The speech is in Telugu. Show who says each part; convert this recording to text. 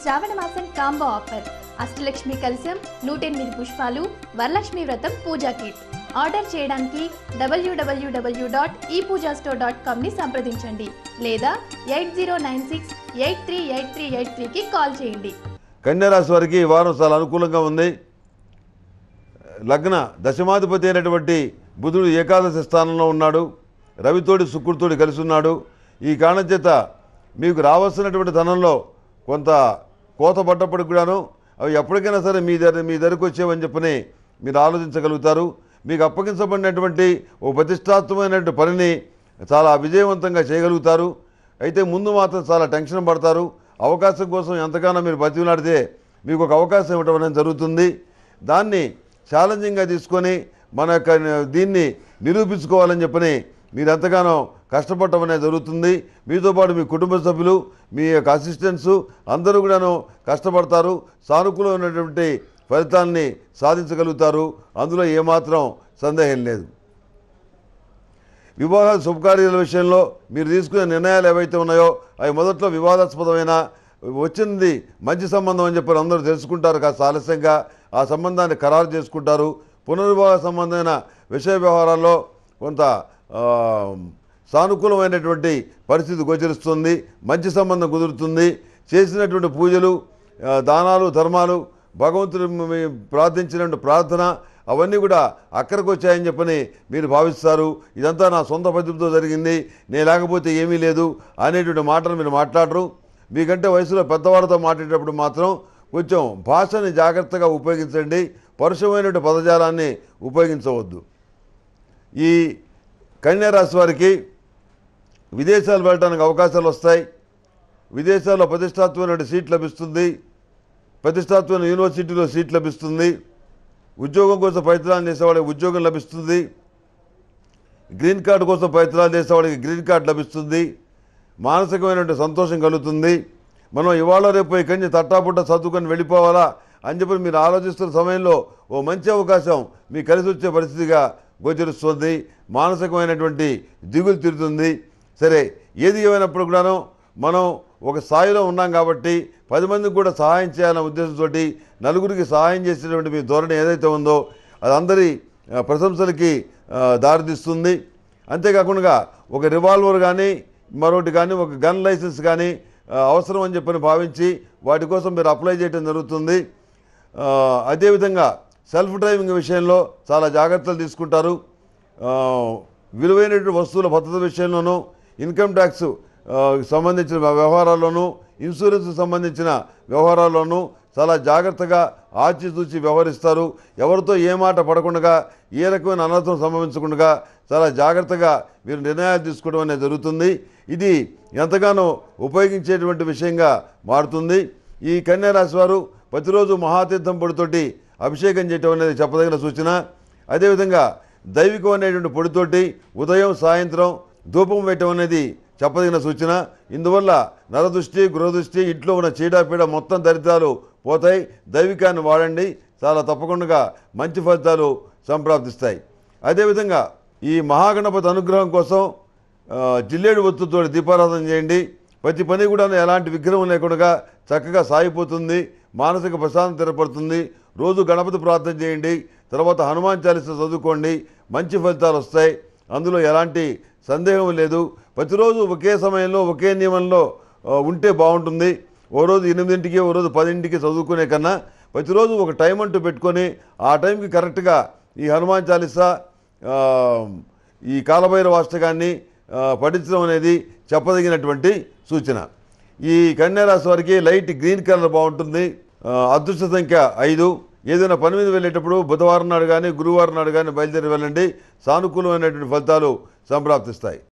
Speaker 1: శ్రావణ మాసం కాంబో ఆఫర్ అష్టలక్ష్మి కలశం నూట ఎనిమిది పుష్పాలు వరలక్ష్మి వ్రతం పూజా కిట్ ఆర్డర్ చేయడానికి డబ్ల్యూడబ్ల్యూడబ్ల్యూ డాట్ ఈ పూజా స్టోర్ డాట్ కామ్ని సంప్రదించండి లేదా eight zero nine six eight three eight three eight త్రీకి కాల్ చేయండి
Speaker 2: కన్యారాశి వారికి ఈ వారం చాలా అనుకూలంగా ఉంది లగ్న దశమాధిపతి అయినటువంటి బుధుడు ఏకాదశి స్థానంలో ఉన్నాడు రవితోడి శుక్రుడితోడి కలిసి ఉన్నాడు ఈ కారణం చేత మీకు రావాల్సినటువంటి ధనంలో కొంత కోత పడ్డప్పటికి కూడాను అవి ఎప్పటికైనా సరే మీ దగ్గర మీ దగ్గరకు వచ్చేవని చెప్పని మీరు ఆలోచించగలుగుతారు మీకు అప్పగించబడినటువంటి ఓ ప్రతిష్టాత్మకమైనటువంటి పనిని చాలా విజయవంతంగా చేయగలుగుతారు అయితే ముందు మాత్రం చాలా టెన్షన్ పడతారు అవకాశం కోసం ఎంతగానో మీరు బతిలాడితే మీకు ఒక అవకాశం ఇవ్వడం అనేది జరుగుతుంది దాన్ని ఛాలెంజింగ్గా తీసుకొని మన యొక్క దీన్ని నిరూపించుకోవాలని చెప్పని మీరు ఎంతగానో కష్టపడటం అనేది జరుగుతుంది మీతో పాటు మీ కుటుంబ సభ్యులు మీ యొక్క అసిస్టెంట్స్ అందరూ కూడాను కష్టపడతారు సానుకూలమైనటువంటి ఫలితాన్ని సాధించగలుగుతారు అందులో ఏమాత్రం సందేహం లేదు వివాహ శుభకార్యాల విషయంలో మీరు తీసుకునే నిర్ణయాలు ఏవైతే ఉన్నాయో అవి మొదట్లో వివాదాస్పదమైన వచ్చింది మంచి సంబంధం అని చెప్పి అందరూ తెలుసుకుంటారు కాస్త ఆలస్యంగా ఆ సంబంధాన్ని ఖరారు చేసుకుంటారు పునర్వివాహ సంబంధమైన విషయ వ్యవహారాల్లో కొంత ఆ, సానుకూలమైనటువంటి పరిస్థితి గోచరిస్తుంది మంచి సంబంధం కుదురుతుంది చేసినటువంటి పూజలు ఆ, దానాలు ధర్మాలు భగవంతుడు మీ ప్రార్థించినటువంటి ప్రార్థన అవన్నీ కూడా అక్కడికి వచ్చాయని చెప్పని మీరు భావిస్తారు ఇదంతా నా సొంత పద్ధతితో జరిగింది నేను లేకపోతే ఏమీ లేదు అనేటువంటి మాటలు మీరు మాట్లాడరు మీకంటే వయసులో పెద్దవాళ్ళతో మాట్లాడేటప్పుడు మాత్రం కొంచెం భాషని జాగ్రత్తగా ఉపయోగించండి పరుషమైనటువంటి పదజాలాన్ని ఉపయోగించవద్దు ఈ కన్యా రాశి వారికి విదేశాలు వెళ్ళడానికి అవకాశాలు వస్తాయి విదేశాల్లో ప్రతిష్టాత్మకమైన సీట్ లభిస్తుంది ప్రతిష్టాత్మకమైన యూనివర్సిటీలో సీట్ లభిస్తుంది ఉద్యోగం కోసం ప్రయత్నాలు చేసేవాడికి ఉద్యోగం లభిస్తుంది గ్రీన్ కార్డు కోసం ప్రయత్నాలు చేసేవాడికి గ్రీన్ కార్డు లభిస్తుంది మానసికమైనటువంటి సంతోషం కలుగుతుంది మనం ఇవాళ రేపు ఇక్కడి నుంచి తట్టాపుట్ట చదువుకొని వెళ్ళిపోవాలా అని చెప్పి మీరు ఆలోచిస్తున్న సమయంలో ఓ మంచి అవకాశం మీకు కలిసి వచ్చే పరిస్థితిగా గోచరిస్తుంది మానసికమైనటువంటి దిగులు తీరుతుంది సరే ఏది ఏమైనప్పుడు కూడాను మనం ఒక స్థాయిలో ఉన్నాం కాబట్టి పది మందికి కూడా సహాయం చేయాలనే ఉద్దేశంతో నలుగురికి సహాయం చేసేటువంటి మీ ధోరణి ఏదైతే ఉందో అది అందరి ఆ, ప్రశంసలకి ఆ, దారితీస్తుంది అంతేకాకుండా ఒక రివాల్వర్ కానీ మరొకటి కానీ ఒక గన్ లైసెన్స్ కానీ ఆ, అవసరం అని చెప్పని భావించి వాటి కోసం మీరు అప్లై చేయడం జరుగుతుంది ఆ, అదేవిధంగా సెల్ఫ్ డ్రైవింగ్ విషయంలో చాలా జాగ్రత్తలు తీసుకుంటారు ఆ, విలువైనటువంటి వస్తువుల భద్రత విషయంలోనూ ఇన్కమ్ ట్యాక్స్ ఆ, సంబంధించిన వ్యవహారాల్లోనూ ఇన్సూరెన్స్ సంబంధించిన వ్యవహారాల్లోనూ చాలా జాగ్రత్తగా ఆచితూచి వ్యవహరిస్తారు ఎవరితో ఏ మాట పడకుండా ఏ రకమైన అనర్థం సంభవించకుండా చాలా జాగ్రత్తగా మీరు నిర్ణయాలు తీసుకోవడం అనేది జరుగుతుంది ఇది ఎంతగానో ఉపయోగించేటువంటి విషయంగా మారుతుంది ఈ కన్యా రాశి వారు ప్రతిరోజు మహాతీర్థం పొడితోటి అభిషేకం చేయటం అనేది చెప్పదగిన సూచన అదేవిధంగా దైవికం అనేటువంటి పొడితోటి ఉదయం సాయంత్రం ధూపం వేయటం అనేది చెప్పదగిన సూచన ఇందువల్ల నరదృష్టి గృహదృష్టి ఇంట్లో ఉన్న చీడాపీడ మొత్తం దరిద్రాలు పోతాయి దైవికాన్ని వాడండి చాలా తప్పకుండా మంచి ఫలితాలు సంప్రాప్తిస్తాయి అదేవిధంగా ఈ మహాగణపతి అనుగ్రహం కోసం ఆ, జిల్లేడు ఒత్తుతో దీపారాధన చేయండి ప్రతి పని కూడా ఎలాంటి విగ్రహం లేకుండా చక్కగా సాగిపోతుంది మానసిక ప్రశాంతత ఏర్పడుతుంది రోజు గణపతి ప్రార్థన చేయండి తర్వాత హనుమాన్ చాలీస చదువుకోండి మంచి ఫలితాలు వస్తాయి అందులో ఎలాంటి సందేహం లేదు ప్రతిరోజు ఒకే సమయంలో ఒకే నియమంలో ఆ, ఉంటే బాగుంటుంది ఓ రోజు ఎనిమిదింటికి ఓ రోజు పదింటికి చదువుకునే కన్నా ప్రతిరోజు ఒక టైం అంటూ పెట్టుకొని ఆ టైంకి కరెక్ట్గా ఈ హనుమాన్ చాలీసా ఆ, ఈ కాలభైరవ అష్టకాన్ని ఆ, పఠించడం అనేది చెప్పదగినటువంటి సూచన ఈ కన్యారాశి వారికి లైట్ గ్రీన్ కలర్ బాగుంటుంది ఆ, అదృష్ట సంఖ్య ఐదు ఏదైనా పని మీద వెళ్ళేటప్పుడు బుధవారం నాడు కానీ గురువారం నాడు కానీ బయలుదేరి వెళ్ళండి సానుకూలమైనటువంటి ఫలితాలు సంప్రాప్తిస్తాయి